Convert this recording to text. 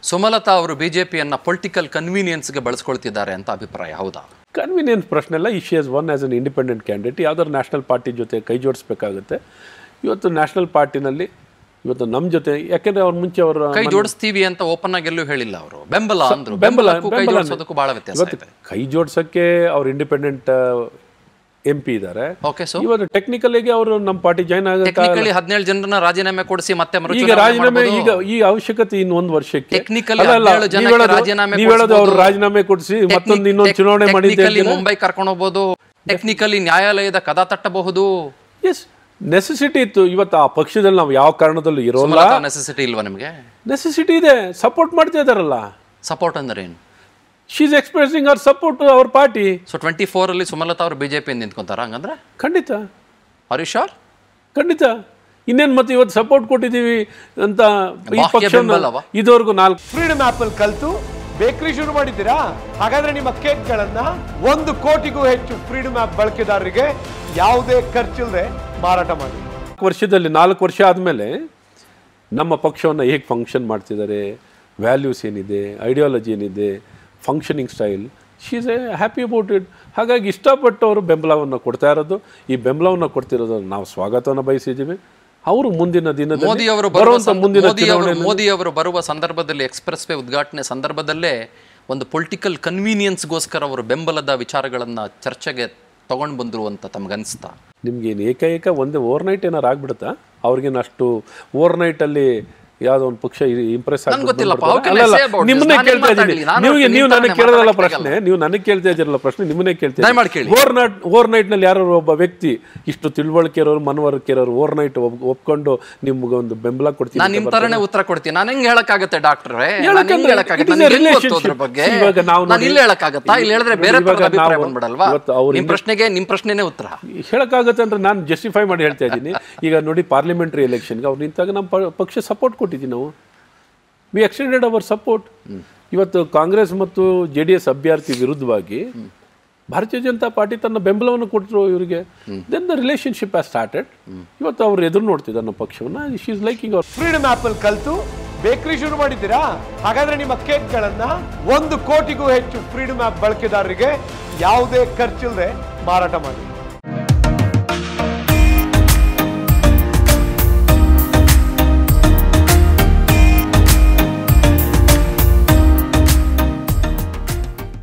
ಸುಮಲತಾ ಅವರು ಬಿಜೆಪಿಯನ್ನ ಪೊಲಿಟಿಕಲ್ ಕನ್ವೀನಿಯನ್ಸ್ಗೆ ಬಳಸ್ಕೊಳ್ತಿದ್ದಾರೆ ಅಂತ ಅಭಿಪ್ರಾಯ ಹೌದಾ ಕನ್ವೀನಿಯನ್ಸ್ ಪ್ರಶ್ನೆ ಎಲ್ಲ she is won as an independent candidate ಯಾವ್ದಾದ್ರು ನ್ಯಾಷನಲ್ ಪಾರ್ಟಿ ಜೊತೆ ಕೈ ಜೋಡಿಸ್ಬೇಕಾಗುತ್ತೆ ಇವತ್ತು ನ್ಯಾಷನಲ್ ಪಾರ್ಟಿನಲ್ಲಿ ಇವತ್ತು ನಮ್ಮ ಜೊತೆ ಯಾಕೆಂದ್ರೆ ಅವ್ರ ಮುಂಚೆ ಅವರ ಕೈ ಜೋಡಿಸ್ತೀವಿ ಅಂತ ಓಪನ್ ಆಗಿ ಎಲ್ಲೂ ಹೇಳಿಲ್ಲ ಅವರು ಬೆಂಬಲ ಅಂದ್ರು ಬೆಂಬಲ ಬೆಂಬಲಕ್ಕೂ ಕೈ ಬೆಂಬಲ ಜೋಡಿಸೋದಕ್ಕೂ ಬಹಳ ವ್ಯತ್ಯಾಸ ಇವತ್ತು ಇದೆ ಕೈ ಜೋಡ್ಸಕ್ಕೆ ಅವ್ರು ಇಂಡಿಪೆಂಡೆಂಟ್ ಎಂ ಪಿ ಇದ್ದಾರೆ ಓಕೆ ಸೊ ಇವತ್ತು ಟೆಕ್ನಿಕಲಿಗೆ ಅವರು ನಮ್ಮ ಪಾರ್ಟಿ ಜಾಯ್ನ್ ಆಗಕ್ಕೆ ಟೆಕ್ನಿಕಲಿ ಹದಿನೇಳು ಜನರನ್ನ ರಾಜೀನಾಮೆ ಕೊಡಿಸಿ ಮತ್ತೆ ಈಗ ಮರುಚುನಾವಣೆ ರಾಜೀನಾಮೆ ಮಾಡ್ಬೋದು. ಈಗ ಈ ಅವಶ್ಯಕತೆ ಇನ್ನು ಒಂದು ವರ್ಷಕ್ಕೆ Technically ಅಲ್ಲ, ಅಲ್ಲ, ಹದಿನೇಳು ನೀವ್ ಜನಕ್ಕೆ ಹೇಳೋದು- ರಾಜೀನಾಮೆ ನೀವ್ ಹೇಳೋದು ಅವ್ರು ಕೊಡ್ಸ್ಬೋದು. ರಾಜೀನಾಮೆ ಕೊಡಿಸಿ ಮತ್ತೊಂದು Technic- ಇನ್ನೊಂದು ಚುನಾವಣೆ ಮಾಡಿದ್ದೆ technically ಮುಂಬೈ ಕರ್ಕೊಂಡು ಹೋಗ್ಬೋದು ಟೆಕ್ನಿಕಲಿ ನ್ಯಾಯಾಲಯದ ಕದ ತಟ್ಟಬಹುದು ಎಸ್ ನೆಸೆಸಿಟಿ ಇತ್ತು ಇವತ್ತು ಆ ಪಕ್ಷದಲ್ಲಿ ನಾವು ಯಾವ ಕಾರಣದಲ್ಲೂ ಇರೋಲ್ಲ ನೆಸೆಸಿಟಿ ಇಲ್ವಾ ನಿಮಗೆ ನೆಸೆಸಿಟಿ ಇದೆ ಸಪೋರ್ಟ್ ಮಾಡ್ತಾ ಇದಾರಲ್ಲ ಸಪೋರ್ಟ್ ಅಂದ್ರೆ ಏನು ಶಿ ಇಸ್ ಎಕ್ಸ್ಪ್ರೆಸಿಂಗ್ ಅವರ್ ಸಪೋರ್ಟ್ ಅವರ್ ಪಾರ್ಟಿ ಸೊ ಟ್ವೆಂಟಿ ಫೋರ್ ಅಲ್ಲಿ ಸುಮಲತಾ ಅವರು ಬಿಜೆಪಿ ನಿಂತ್ಕೊಂತಾರ ಹಂಗಂದ್ರೆ ಖಂಡಿತ ಆರ್ ಯು ಶೋರ್ ಖಂಡಿತ ಇನ್ನೇನು ಮತ್ತೆ ಇವತ್ತು ಸಪೋರ್ಟ್ ಕೊಟ್ಟಿದ್ದೀವಿ ಅಂತ ಈ ಬಾಹ್ಯ ಪಕ್ಷ ಬೆಂಬಲವ? ಇದುವರೆಗೂ ನಾಲ್ಕು ಫ್ರೀಡಮ್ ಆಪ್ ಅಲ್ಲಿ ಕಲ್ತು ಬೇಕರಿ ಶುರು ಮಾಡಿದ್ದೀರಾ ಹಾಗಾದ್ರೆ ನಿಮ್ಮ ಕೇಕ್ಗಳನ್ನ ಒಂದು ಕೋಟಿಗೂ ಹೆಚ್ಚು ಫ್ರೀಡಮ್ ಆಪ್ ಬಳಕೆದಾರರಿಗೆ ಯಾವುದೇ ಖರ್ಚಿಲ್ಲದೆ ಮಾರಾಟ ಮಾಡಿ ನಾಲ್ಕು ವರ್ಷದಲ್ಲಿ ನಾಲ್ಕು ವರ್ಷ ಆದಮೇಲೆ ನಮ್ಮ ಪಕ್ಷವನ್ನು ಹೇಗೆ ಫಂಕ್ಷನ್ ಮಾಡ್ತಿದ್ದಾರೆ ವ್ಯಾಲ್ಯೂಸ್ ಏನಿದೆ ಐಡಿಯಾಲಜಿ ಏನಿದೆ functioning style she is a happy about it ಹಾಗಾಗಿ ಇಷ್ಟಪಟ್ಟು ಅವರು ಬೆಂಬಲವನ್ನು ಕೊಡ್ತಾ ಇರೋದು ಈ ಬೆಂಬಲವನ್ನು ಕೊಡ್ತಿರೋದು ನಾವು ಸ್ವಾಗತವನ್ನು ಬಯಸಿದ್ದೀವಿ ಅವರು ಮುಂದಿನ ಮೋದಿ ದಿನದಲ್ಲಿ ಅವರು ಬರುವ ಬರುವಂಥ ಸಂದ- ಮುಂದಿನ ಮೋದಿ ಅವರು ಚುನಾವಣೆಯಲ್ಲಿ ಮೋದಿ ಅವರು ಬರುವ ಸಂದರ್ಭದಲ್ಲಿ ಎಕ್ಸ್ಪ್ರೆಸ್ ವೇ ಉದ್ಘಾಟನೆ ಸಂದರ್ಭದಲ್ಲೇ ಒಂದು ಪೊಲಿಟಿಕಲ್ ಕನ್ವೀನಿಯನ್ಸ್ಗೋಸ್ಕರ ಅವರು ಬೆಂಬಲದ ವಿಚಾರಗಳನ್ನ ಚರ್ಚೆಗೆ ತಗೊಂಡು ಬಂದ್ರು ಅಂತ ತಮ್ಗನ್ಸ್ತಾ ನಿಮ್ಗೆ ಏನು ಏಕೈಕ ಒಂದೇ ಓವರ್ ನೈಟ್ ಏನಾರು ಆಗ್ಬಿಡುತ್ತಾ ಅವ್ರಿಗೇನು ಅಷ್ಟು ಓವರ್ ನೈಟಲ್ಲಿ ಯಾವುದೋ ಒಂದು ಪಕ್ಷ ಇಂಪ್ರೆಸ್ ನನ್ಗ್ ಗೊತ್ತಿಲ್ಲಪ್ಪ. How can I say about this? ನಿಮ್ಮನ್ನೇ ನಾನೇನ್ ಕೇಳ್ತಾ ಇದ್ದೀನಿ ಮಾತಾಡ್ಲಿ? ನಾನು ನೀವು ನಿಮ್ ನೀವು ನನಗೆ ತಾನೇ ಕೇಳೋದಲ್ಲ ಮಾತಾಡಕ್ಕಾಗಲ್ಲ. ಪ್ರಶ್ನೆ ನೀವು ನನಗೆ ಕೇಳ್ತಾ ಇದ್ದೀರಲ್ಲ ಪ್ರಶ್ನೆ ನಿಮ್ಮನ್ನೇ ಕೇಳ್ತಾ ದಯಮಾಡಿ ಕೇಳಿ. ಓವರ್ ನೈಟ್ ಓವರ್ ನೈಟ್ನಲ್ಲಿ ಯಾರೋ ಒಬ್ಬ ವ್ಯಕ್ತಿ ಇಷ್ಟು ತಿಳುವಳಿಕೆ ಇರೋರು ಮನವರಿಕೆ ಇರೋರು ಓವರ್ ನೈಟ್ ಒಪ್ಕೊಂಡು ನಿಮ್ಗೆ ಒಂದು ಬೆಂಬಲ ಕೊಡ್ತೀನಿ ನಾನು ನಿಮ್ ತರನೇ ಉತ್ತರ ಕೊಡ್ತೀನಿ ನಾನು ಹೆಂಗ್ ಹೇಳಕ್ಕಾಗತ್ತೆ ಡಾಕ್ಟ್ರೆ ಹೇಳಕ್ಕಂದ್ರೆ ಹೇಳಕ್ಕಾಗತ್ತೆ it is a ನನಗೆ ಹೆಂಗ್ ಗೊತ್ತು ಅದ್ರ relationship. ಬಗ್ಗೆ ಇವಾಗ ನಾವು ನಾನು ನೋಡಿ- ಇಲ್ಲಿ ಹೇಳಕ್ಕಾಗತ್ತಾ ಇಲ್ಲಿ ಹೇಳಿದ್ರೆ ಬೇರೆ ಇವಾಗ ತರದ ಅಭಿಪ್ರಾಯ ನಾವು ಬಂದ್ಬಿಡಲ್ವಾ ಇವತ್ತು ಅವ್ರಿಂದ- ನಿಮ್ ಪ್ರಶ್ನೆಗೆ ನಿಮ್ ಪ್ರಶ್ನೆನೇ ಉತ್ತರ ಹೇಳಕ್ಕಾಗತ್ತೆ ಅಂದ್ರೆ ನಾನು ಜಸ್ಟಿಫೈ ಮಾಡಿ ಹೇಳ್ತಾ ಇದ್ದೀನಿ ಈಗ ನೋಡಿ ಪಾರ್ಲಿಮೆಂಟ್ರಿ ಎಲೆಕ್ಷನ್ಗೆ ಅವ್ರು ನಿಂತಾಗ ನಮ್ಮ ಪ- ಪಕ್ಷ ಸಪೋರ್ಟ್ ಕೊಟ್ಟಿದ್ದೀವಿ ನಾವು ವಿ ಎಕ್ಸ್ಟೆಂಡೆಡ್ ಅವರ್ ಸಪೋರ್ಟ್ ಇವತ್ತು ಕಾಂಗ್ರೆಸ್ ಮತ್ತು ಜೆ ಡಿ ಎಸ್ ಅಭ್ಯರ್ಥಿ ವಿರುದ್ಧವಾಗಿ ಭಾರತೀಯ ಜನತಾ ಪಾರ್ಟಿ ತನ್ನ ಬೆಂಬಲವನ್ನು ಕೊಟ್ಟರು ಇವರಿಗೆ then the relationship has started ಇವತ್ತು ಅವ್ರು ಎದುರು ನೋಡ್ತಿದ್ದಾರೆ ನಮ್ಮ ಪಕ್ಷವನ್ನ ಶಿ ಇಸ್ ಲೈಕಿಂಗ್ ಅವ್ರ ಫ್ರೀಡಮ್ ಆಪ್ ಅಲ್ಲಿ ಕಲ್ತು ಬೇಕರಿ ಶುರು ಮಾಡಿದ್ದೀರಾ ಹಾಗಾದ್ರೆ ನಿಮ್ಮ ಕೇಕ್ಗಳನ್ನ ಒಂದು ಕೋಟಿಗೂ ಹೆಚ್ಚು ಫ್ರೀಡಮ್ ಆಪ್ ಬಳಕೆದಾರರಿಗೆ ಯಾವುದೇ ಖರ್ಚಿಲ್ಲದೆ ಮಾರಾಟ ಮಾಡಿ